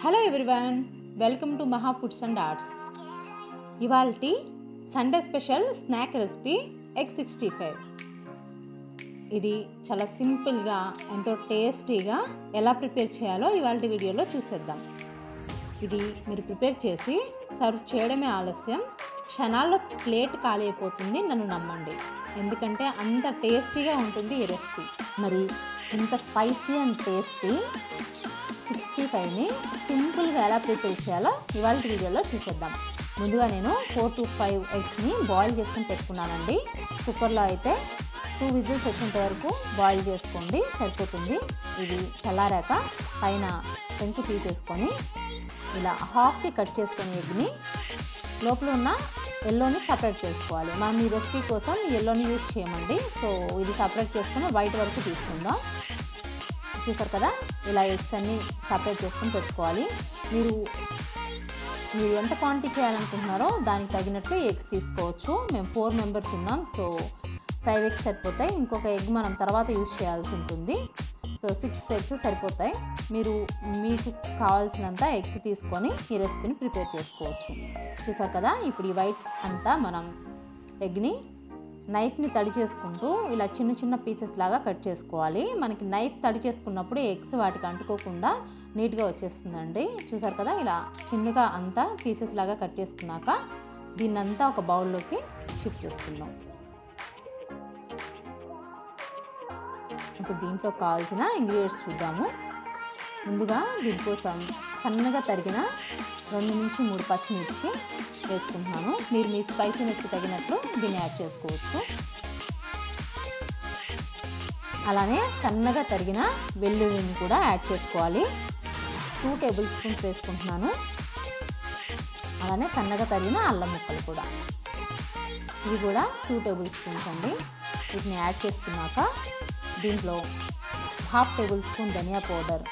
hello everyone welcome to Maha foods and arts ఇవాళ Sunday special snack recipe egg sixty five ఇది చాలా సింపుల్గా ఎంతో టేస్టీగా ఎలా ప్రిపేర్ చేయాలో ఇవాళ వీడియోలో చూసేద్దాం ఇది మీరు ప్రిపేర్ చేసి సర్వ్ చేయడమే ఆలస్యం క్షణాల్లో ప్లేట్ ఖాళీ అయిపోతుంది నన్ను నమ్మండి ఎందుకంటే అంత టేస్టీగా ఉంటుంది ఈ రెసిపీ మరి ఇంత స్పైసీ అండ్ టేస్టీ సిక్స్టీ ఫైవ్ని సింపుల్గా ఎలా ప్రిపేర్ చేయాలో ఇవాళ వీడియోలో చూసేద్దాం ముందుగా నేను ఫోర్ టు ఫైవ్ ఎగ్స్ని బాయిల్ చేసుకుని పెట్టుకున్నానండి కుక్కర్లో అయితే టూ విజిల్స్ వచ్చేంత వరకు బాయిల్ చేసుకోండి సరిపోతుంది ఇది చల్లారాక పైన పెంకు తీసేసుకొని ఇలా హాఫ్కి కట్ చేసుకొని ఎగ్ని లోపల ఉన్న ఎల్లోని సపరేట్ చేసుకోవాలి మనం ఈ రెసిపీ కోసం ఎల్లోని యూజ్ చేయమండి సో ఇది సపరేట్ చేసుకుని వైట్ వరకు తీసుకుందాం చూసారు కదా ఇలా ఎగ్స్ అన్ని సపరేట్ చేసుకొని పెట్టుకోవాలి మీరు మీరు ఎంత క్వాంటిటీ చేయాలనుకుంటున్నారో దానికి తగినట్లు ఎగ్స్ తీసుకోవచ్చు మేము ఫోర్ మెంబర్స్ ఉన్నాం సో ఫైవ్ ఎగ్స్ సరిపోతాయి ఇంకొక ఎగ్ మనం తర్వాత యూజ్ చేయాల్సి ఉంటుంది సో సిక్స్ ఎగ్స్ సరిపోతాయి మీరు మీకు కావాల్సినంత ఎగ్స్ తీసుకొని ఈ రెసిపీని ప్రిపేర్ చేసుకోవచ్చు చూసారు కదా ఇప్పుడు ఈ వైట్ అంతా మనం ఎగ్ని నైఫ్ని తడి చేసుకుంటూ ఇలా చిన్న చిన్న పీసెస్ లాగా కట్ చేసుకోవాలి మనకి నైఫ్ తడి చేసుకున్నప్పుడు ఎగ్స్ వాటికి అంటుకోకుండా నీట్గా వచ్చేస్తుందండి చూసారు కదా ఇలా చిన్నగా అంతా పీసెస్ లాగా కట్ చేసుకున్నాక దీన్నంతా ఒక బౌల్లోకి షిఫ్ట్ చేసుకుందాం ఇప్పుడు దీంట్లో కావాల్సిన ఇంగ్రీడియంట్స్ చూద్దాము ముందుగా దీనికోసం సన్నగా తరిగిన రెండు నుంచి మూడు పచ్చిమిర్చి వేసుకుంటున్నాను మీరు మీ స్పైసీనెస్కి తగినట్లు దీన్ని యాడ్ చేసుకోవచ్చు అలానే సన్నగా తరిగిన వెల్లుల్లిని కూడా యాడ్ చేసుకోవాలి టూ టేబుల్ స్పూన్స్ వేసుకుంటున్నాను అలానే సన్నగా తరిగిన అల్లం ముక్కలు కూడా ఇవి కూడా టూ టేబుల్ స్పూన్స్ అండి వీటిని యాడ్ చేసుకున్నాక దీంట్లో హాఫ్ టేబుల్ స్పూన్ ధనియా పౌడర్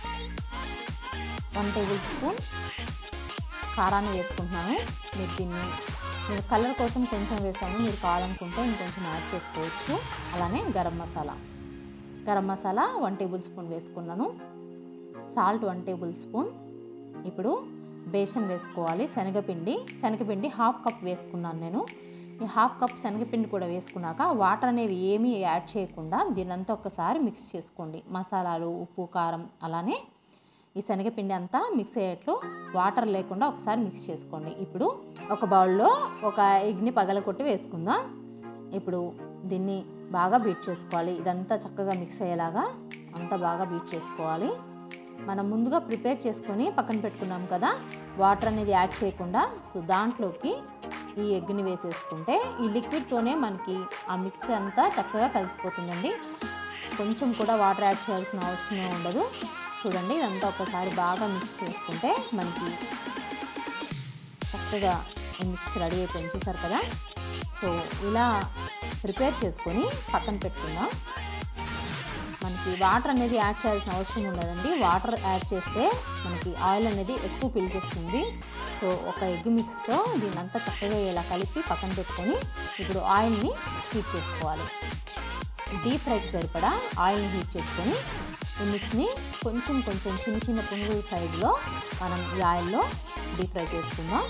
వన్ టేబుల్ స్పూన్ కారాన్ని వేసుకుంటున్నాను మీరు దీన్ని నేను కలర్ కోసం కొంచెం వేసాను మీరు కావాలనుకుంటే ఇంకొంచెం యాడ్ చేసుకోవచ్చు అలానే garam masala garam masala one tablespoon వేసుకున్నాను సాల్ట్ వన్ టేబుల్ స్పూన్ ఇప్పుడు బేసన్ వేసుకోవాలి శనగపిండి శనగపిండి హాఫ్ కప్ వేసుకున్నాను నేను ఈ హాఫ్ కప్ శనగపిండి కూడా వేసుకున్నాక వాటర్ అనేవి ఏమీ యాడ్ చేయకుండా దీనంతా ఒకసారి మిక్స్ చేసుకోండి మసాలాలు ఉప్పు కారం అలానే ఈ శనగపిండి అంతా మిక్స్ అయ్యేట్లు వాటర్ లేకుండా ఒకసారి మిక్స్ చేసుకోండి ఇప్పుడు ఒక బౌల్లో ఒక ఎగ్ని పగలకొట్టి వేసుకుందాం ఇప్పుడు దీన్ని బాగా బీట్ చేసుకోవాలి ఇదంతా చక్కగా మిక్స్ అయ్యేలాగా అంతా బాగా బీట్ చేసుకోవాలి మనం ముందుగా ప్రిపేర్ చేసుకొని పక్కన పెట్టుకున్నాం కదా వాటర్ అనేది యాడ్ చేయకుండా సో దాంట్లోకి ఈ ఎగ్ని వేసేసుకుంటే ఈ లిక్విడ్తోనే మనకి ఆ మిక్స్ అంతా చక్కగా కలిసిపోతుందండి కొంచెం కూడా వాటర్ యాడ్ చేయాల్సిన అవసరమే ఉండదు చూడండి ఇదంతా ఒకసారి బాగా మిక్స్ చేసుకుంటే మనకి చక్కగా మిక్స్ రెడీ అయిపోయింది చూసారు కదా సో ఇలా ప్రిపేర్ చేసుకొని పక్కన పెట్టుకుందాం మనకి వాటర్ అనేది యాడ్ చేయాల్సిన అవసరం ఉండదండి వాటర్ యాడ్ చేస్తే మనకి ఆయిల్ అనేది ఎక్కువ పీల్చేస్తుంది సో ఒక ఎగ్ మిక్స్తో దీన్ని అంతా చక్కగా ఇలా కలిపి పక్కన పెట్టుకొని ఇప్పుడు ఆయిల్ని హీట్ చేసుకోవాలి డీప్ ఫ్రైకి సరిపడా ఆయిల్ని హీట్ చేసుకొని ఈ మిక్స్ని కొంచెం కొంచెం చిన్న చిన్న పునుగుల సైజులో మనం ఈ ఆయిల్లో డీప్ ఫ్రై చేసుకుందాం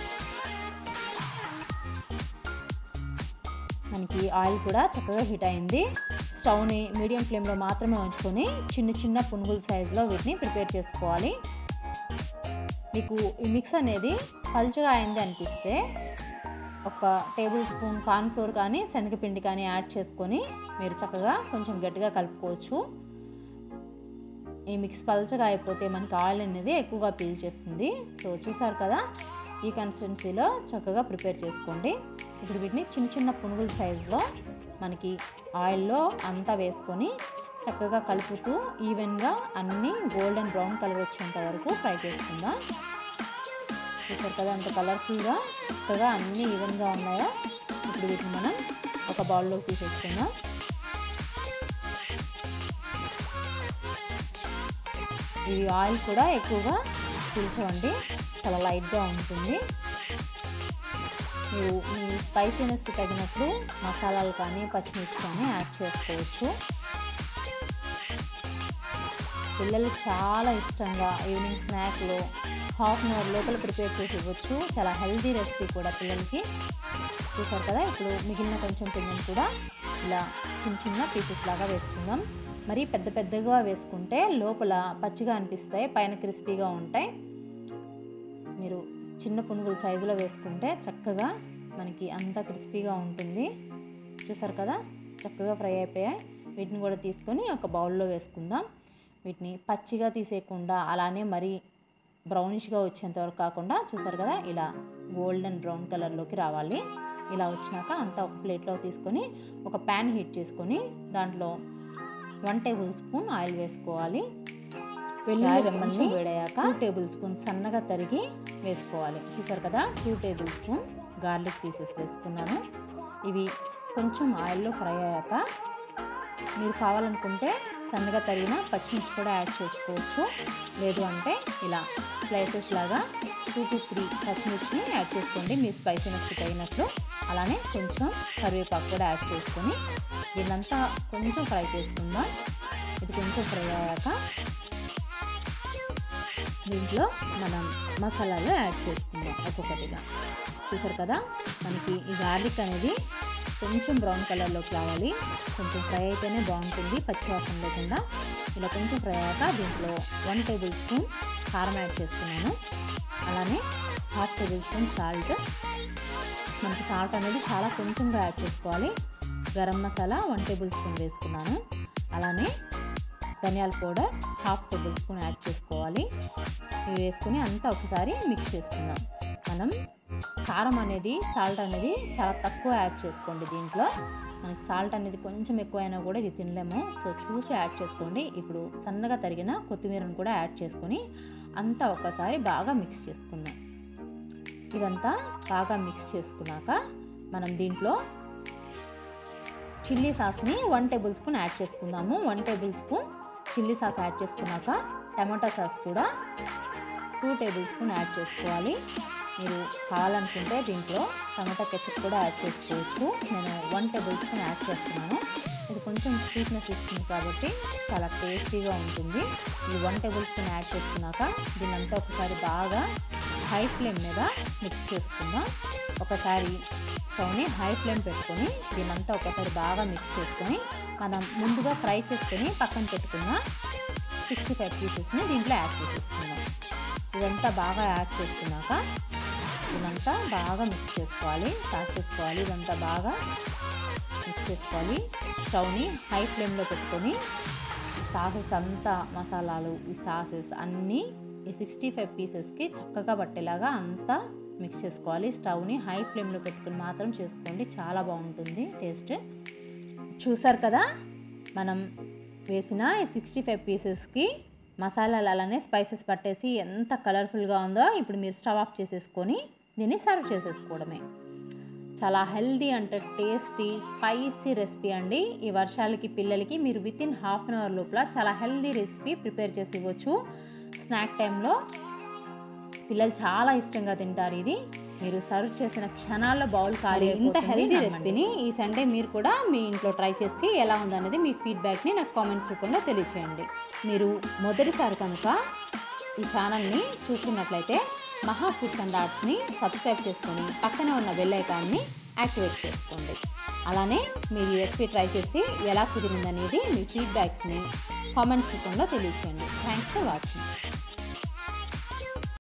మనకి ఆయిల్ కూడా చక్కగా హీట్ అయింది స్టవ్ని మీడియం ఫ్లేమ్లో మాత్రమే ఉంచుకొని చిన్న చిన్న పునుగుల సైజులో వీటిని ప్రిపేర్ చేసుకోవాలి మీకు ఈ మిక్స్ అనేది పలుచగా అయింది అనిపిస్తే ఒక టేబుల్ స్పూన్ కార్న్ఫ్లోర్ కానీ శనగపిండి కానీ యాడ్ చేసుకొని మీరు చక్కగా కొంచెం గట్టిగా కలుపుకోవచ్చు ఈ మిక్స్ పలచగా అయిపోతే మనకి ఆయిల్ అనేది ఎక్కువగా పీల్ చేస్తుంది సో చూసారు కదా ఈ కన్సిస్టెన్సీలో చక్కగా ప్రిపేర్ చేసుకోండి ఇప్పుడు వీటిని చిన్న చిన్న పునుగుల సైజులో మనకి ఆయిల్లో అంతా వేసుకొని చక్కగా కలుపుతూ ఈవెన్గా అన్నీ గోల్డెన్ బ్రౌన్ కలర్ వచ్చేంత వరకు ఫ్రై చేసుకుందాం చూసారు కదా అంత కలర్ఫుల్గా చక్కగా అన్నీ ఈవెన్గా ఉన్నాయో ఇప్పుడు వీటిని మనం ఒక బౌల్లోకి తీసేసుకుందాం ఇవి ఆయిల్ కూడా ఎక్కువగా పీల్చవండి చాలా లైట్గా ఉంటుంది మీరు మీ స్పైసీనెస్కి తగినట్లు మసాలాలు కానీ పచ్చిమిర్చి కానీ యాడ్ చేసుకోవచ్చు పిల్లలు చాలా ఇష్టంగా ఈవినింగ్ స్నాక్లో హాఫ్ అన్ అవర్ లోపల ప్రిపేర్ చేసి ఇవ్వచ్చు చాలా హెల్తీ రెసిపీ కూడా పిల్లలకి చూసారు కదా ఇప్పుడు మిగిలిన కొంచెం పిండిని కూడా ఇలా చిన్న చిన్న పీసెస్ లాగా వేసుకుందాం మరి పెద్ద పెద్దగా వేసుకుంటే లోపల పచ్చిగా అనిపిస్తాయి పైన క్రిస్పీగా ఉంటాయి మీరు చిన్న పునుగుల సైజులో వేసుకుంటే చక్కగా మనకి అంత క్రిస్పీగా ఉంటుంది చూసారు కదా చక్కగా ఫ్రై అయిపోయాయి వీటిని కూడా తీసుకొని ఒక బౌల్లో వేసుకుందాం వీటిని పచ్చిగా తీసేయకుండా అలానే మరీ బ్రౌనిష్గా వచ్చేంత వరకు కాకుండా చూసారు కదా ఇలా గోల్డెన్ బ్రౌన్ కలర్లోకి రావాలి ఇలా వచ్చినాక అంతా ఒక ప్లేట్లో తీసుకొని ఒక ప్యాన్ హీట్ చేసుకొని దాంట్లో వన్ టేబుల్ స్పూన్ ఆయిల్ వేసుకోవాలి వెల్లుల్లి రెమ్మల్ని వేడయ్యాక టూ టేబుల్ స్పూన్ సన్నగా తరిగి వేసుకోవాలి చూసారు కదా two tablespoon garlic pieces వేసుకున్నాను ఇవి కొంచెం ఆయిల్లో ఫ్రై అయ్యాక మీరు కావాలనుకుంటే సన్నగా తరిగిన పచ్చిమిర్చి కూడా యాడ్ చేసుకోవచ్చు లేదు అంటే ఇలా స్లైసెస్ లాగా టూ టు త్రీ పచ్చిమిర్చిని యాడ్ చేసుకోండి మీ స్పైసీనెస్ తగినట్లు అలానే కొంచెం కరివేపాకు కూడా యాడ్ చేసుకొని దీన్నంతా కొంచెం ఫ్రై చేసుకుందాం ఇది కొంచెం ఫ్రై అయ్యాక దీంట్లో మనం మసాలాలు యాడ్ చేసుకుందాం ఒక్కొక్కటిగా చూసారు కదా మనకి ఈ గార్లిక్ అనేది కొంచెం బ్రౌన్ కలర్లోకి రావాలి కొంచెం ఫ్రై అయితేనే బాగుంటుంది పచ్చివాసన లేకుండా ఇలా కొంచెం ఫ్రై అయ్యాక దీంట్లో వన్ టేబుల్ స్పూన్ కారం యాడ్ చేసుకున్నాను అలానే హాఫ్ టేబుల్ స్పూన్ సాల్ట్ మనకి సాల్ట్ అనేది చాలా కొంచెంగా యాడ్ చేసుకోవాలి garam masala one tablespoon వేసుకున్నాను అలానే ధనియాల powder half tablespoon add చేసుకోవాలి ఇవి వేసుకుని అంతా ఒకసారి మిక్స్ చేసుకుందాం మనం కారం అనేది సాల్ట్ అనేది చాలా తక్కువ యాడ్ చేసుకోండి దీంట్లో మనకి సాల్ట్ అనేది కొంచెం ఎక్కువైనా కూడా ఇది తినలేము సో చూసి యాడ్ చేసుకోండి ఇప్పుడు సన్నగా తరిగిన కొత్తిమీరను కూడా యాడ్ చేసుకొని అంతా ఒకసారి బాగా మిక్స్ చేసుకుందాం ఇదంతా బాగా మిక్స్ చేసుకున్నాక మనం దీంట్లో చిల్లీ సాస్ని వన్ టేబుల్ స్పూన్ యాడ్ చేసుకుందాము one tablespoon chilli sauce add చేసుకున్నాక టమాటా సాస్ కూడా టూ టేబుల్ స్పూన్ యాడ్ చేసుకోవాలి మీరు కావాలనుకుంటే దీంట్లో టమాటా కెచప్ కూడా యాడ్ చేసుకోవచ్చు నేను వన్ టేబుల్ స్పూన్ యాడ్ చేస్తున్నాను ఇది కొంచెం స్వీట్నెస్ ఇస్తుంది కాబట్టి చాలా టేస్టీగా ఉంటుంది ఈ వన్ టేబుల్ స్పూన్ యాడ్ చేసుకున్నాక దీనంతా ఒకసారి బాగా హై ఫ్లేమ్ మీద మిక్స్ చేసుకుందాం ఒకసారి స్టవ్ని హై ఫ్లేమ్ పెట్టుకొని దీనంతా ఒకసారి బాగా మిక్స్ చేసుకొని మనం ముందుగా ఫ్రై చేసుకొని పక్కన పెట్టుకున్న సిక్స్టీ ఫైవ్ పీసెస్ని దీంట్లో యాడ్ చేసేసుకుందాం ఇదంతా బాగా యాడ్ చేసుకున్నాక ఇదంతా బాగా మిక్స్ చేసుకోవాలి స్టార్ట్ చేసుకోవాలి ఇదంతా బాగా మిక్స్ చేసుకోవాలి స్టవ్ని హై ఫ్లేమ్లో పెట్టుకొని సాసెస్ అంతా మసాలాలు ఈ సాసెస్ అన్నీ ఈ సిక్స్టీ ఫైవ్ పీసెస్కి చక్కగా పట్టేలాగా అంతా మిక్స్ చేసుకోవాలి స్టవ్ని హై ఫ్లేమ్లో పెట్టుకుని మాత్రం చేసుకోండి చాలా బాగుంటుంది టేస్ట్ చూసారు కదా మనం వేసిన ఈ సిక్స్టీ ఫైవ్ పీసెస్కి మసాలాలు అలానే స్పైసెస్ పట్టేసి ఎంత కలర్ఫుల్గా ఉందో ఇప్పుడు మీరు స్టవ్ ఆఫ్ చేసేసుకొని దీన్ని సర్వ్ చేసేసుకోవడమే చాలా హెల్దీ అంటే టేస్టీ స్పైసీ రెసిపీ అండి ఈ వర్షాలకి పిల్లలకి మీరు within half an hour లోపల చాలా హెల్దీ రెసిపీ ప్రిపేర్ చేసి ఇవ్వచ్చు స్నాక్ టైంలో పిల్లలు చాలా ఇష్టంగా తింటారు ఇది మీరు సర్వ్ చేసిన క్షణాల్లో బౌల్ ఖాళీ ఇంత హెల్దీ రెసిపీని ఈ సండే మీరు కూడా మీ ఇంట్లో ట్రై చేసి ఎలా ఉందనేది మీ ఫీడ్బ్యాక్ని నాకు కామెంట్స్ రూపంలో తెలియచేయండి మీరు మొదటిసారి కనుక ఈ ఛానల్ని చూస్తున్నట్లయితే మహా ఫుడ్స్ అండ్ ఆర్ట్స్ని సబ్స్క్రైబ్ చేసుకొని పక్కనే ఉన్న బెల్ ఐకాన్ని యాక్టివేట్ చేసుకోండి అలానే మీరు ఈ రెసిపీ ట్రై చేసి ఎలా కుదిరిందనేది మీ ఫీడ్బ్యాక్స్ని కామెంట్స్ రూపంలో తెలియచేయండి థ్యాంక్స్ ఫర్ వాచింగ్